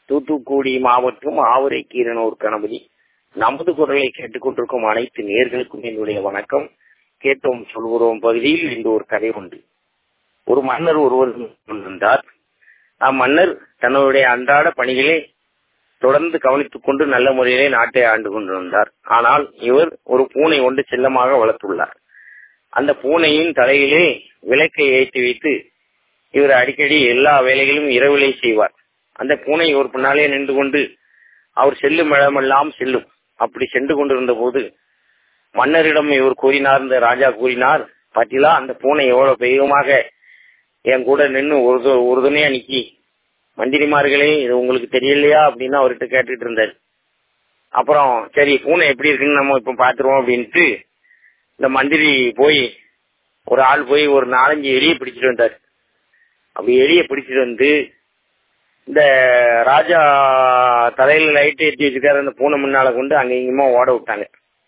தூத்துக்குடி மாவட்டம் ஆவரை கீரனூர் கணபதி நமது குரலை கேட்டுக்கொண்டிருக்கும் அனைத்து நேர்களுக்கும் என்னுடைய வணக்கம் கேட்டோம் சொல்கிறோம் பகுதியில் இன்று ஒரு கதை உண்டு ஒரு மன்னர் ஒருவர் கொண்டிருந்தார் அம்மன்னர் தன்னுடைய அன்றாட பணிகளை தொடர்ந்து கவனித்துக் கொண்டு நல்ல முறையிலே நாட்டை ஆண்டு கொண்டிருந்தார் ஆனால் இவர் ஒரு பூனை ஒன்று செல்லமாக வளர்த்துள்ளார் அந்த பூனையின் தலையிலே விளக்கை ஏற்றி வைத்து இவர் அடிக்கடி எல்லா வேலைகளும் இரவிலே செய்வார் அந்த பூனை ஒரு பின்னாலே நின்று கொண்டு அவர் செல்லும் இடமெல்லாம் செல்லும் அப்படி சென்று கொண்டிருந்த போது மன்னரிடம் இவர் கூறினார் இந்த ராஜா கூறினார் பாத்தீங்களா அந்த பூனை எவ்வளவு வேகமாக என் கூட நின்று ஒரு ஒரு துணையா நிக்கி மந்திரிமார்களே இது உங்களுக்கு தெரியலையா அப்படின்னு அவர்கிட்ட கேட்டுட்டு இருந்தார் அப்புறம் சரி பூனை எப்படி இருக்குன்னு நம்ம இப்ப பாத்துருவோம் அப்படின்ட்டு இந்த மந்திரி போய் ஒரு ஆள் போய் ஒரு நாலஞ்சு எலியை பிடிச்சிட்டு வந்தார் அப்படி எலியை பிடிச்சிட்டு வந்து இந்த ராஜா தலையில லைட் ஏற்றி வச்சிருக்காரு அந்த பூனை முன்னால கொண்டு அங்க இங்கமா ஓட விட்டாங்க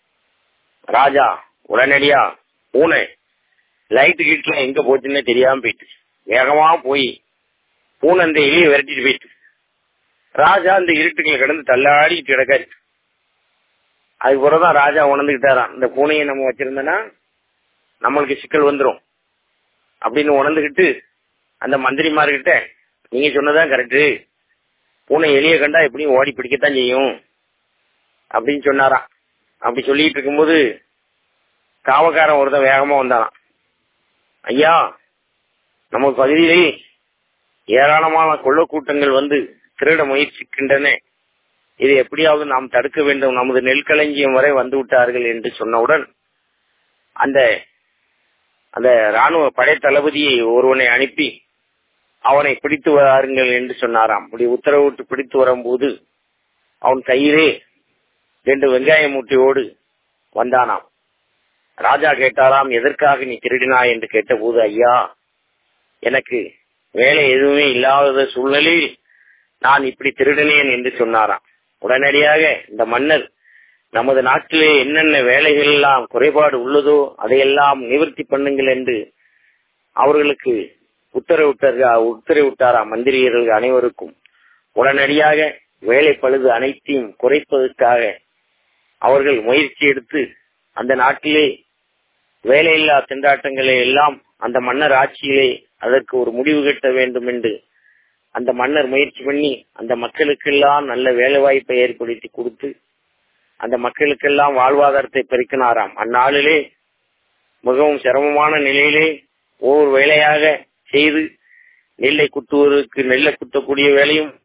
ராஜா உடனடியா பூனை லைட்டு கீட்லாம் எங்க போச்சுன்னே தெரியாம போயிட்டு வேகமா போய் பூனை அந்த எலியை விரட்டிட்டு போயிட்டு ராஜா அந்த இருட்டுக்குள்ள கிடந்து தள்ளாடிட்டு கிடக்காரு அதுக்கு பிறகுதான் ராஜா உணர்ந்துகிட்டாராம் இந்த பூனையை நம்ம வச்சிருந்தோம்னா நம்மளுக்கு சிக்கல் வந்துடும் அப்படின்னு உணர்ந்துகிட்டு அந்த மந்திரிமார்கிட்ட நீங்க சொன்னதான் கரெக்டு பூனை எலிய கண்டா எப்படியும் ஓடி பிடிக்கத்தான் செய்யும் அப்படின்னு சொன்னாராம் அப்படி சொல்லிட்டு இருக்கும்போது காவக்காரன் ஒருத்தன் வேகமா வந்தாராம் ஐயா நம்ம பகுதியிலே ஏராளமான கொள்ள கூட்டங்கள் வந்து திருட முயற்சிக்கின்றன இதை எப்படியாவது நாம் தடுக்க வேண்டும் நமது நெல்களஞ்சியம் வரை வந்து விட்டார்கள் என்று சொன்னவுடன் அந்த அந்த ராணுவ படை தளபதியை ஒருவனை அனுப்பி அவனை பிடித்து வாருங்கள் என்று சொன்னாராம் அப்படி உத்தரவிட்டு பிடித்து வரும்போது அவன் கையிலே ரெண்டு வெங்காய மூட்டையோடு வந்தானாம் ராஜா கேட்டாராம் எதற்காக நீ திருடினாய் என்று கேட்டபோது ஐயா எனக்கு வேலை எதுவுமே இல்லாத சூழ்நிலையில் நான் இப்படி திருடினேன் என்று சொன்னாராம் உடனடியாக இந்த மன்னர் நமது நாட்டிலே என்னென்ன வேலைகள் எல்லாம் குறைபாடு உள்ளதோ அதையெல்லாம் நிவர்த்தி பண்ணுங்கள் என்று அவர்களுக்கு உத்தரவிட்டார் உத்தரவிட்டாராம் மந்திரியர்கள் அனைவருக்கும் உடனடியாக வேலை பழுது அனைத்தையும் குறைப்பதற்காக அவர்கள் முயற்சி எடுத்து அந்த நாட்டிலே வேலையில்லா திண்டாட்டங்களை எல்லாம் அந்த மன்னர் ஆட்சியிலே அதற்கு ஒரு முடிவு கட்ட வேண்டும் என்று அந்த மன்னர் முயற்சி பண்ணி அந்த மக்களுக்கெல்லாம் நல்ல வேலை வாய்ப்பை ஏற்படுத்தி கொடுத்து அந்த மக்களுக்கெல்லாம் வாழ்வாதாரத்தை பெருக்கினாராம் அந்நாளிலே மிகவும் சிரமமான நிலையிலே ஒவ்வொரு வேலையாக செய்து நெல்லை குத்துவதற்கு நெல்லை குத்தக்கூடிய வேலையும்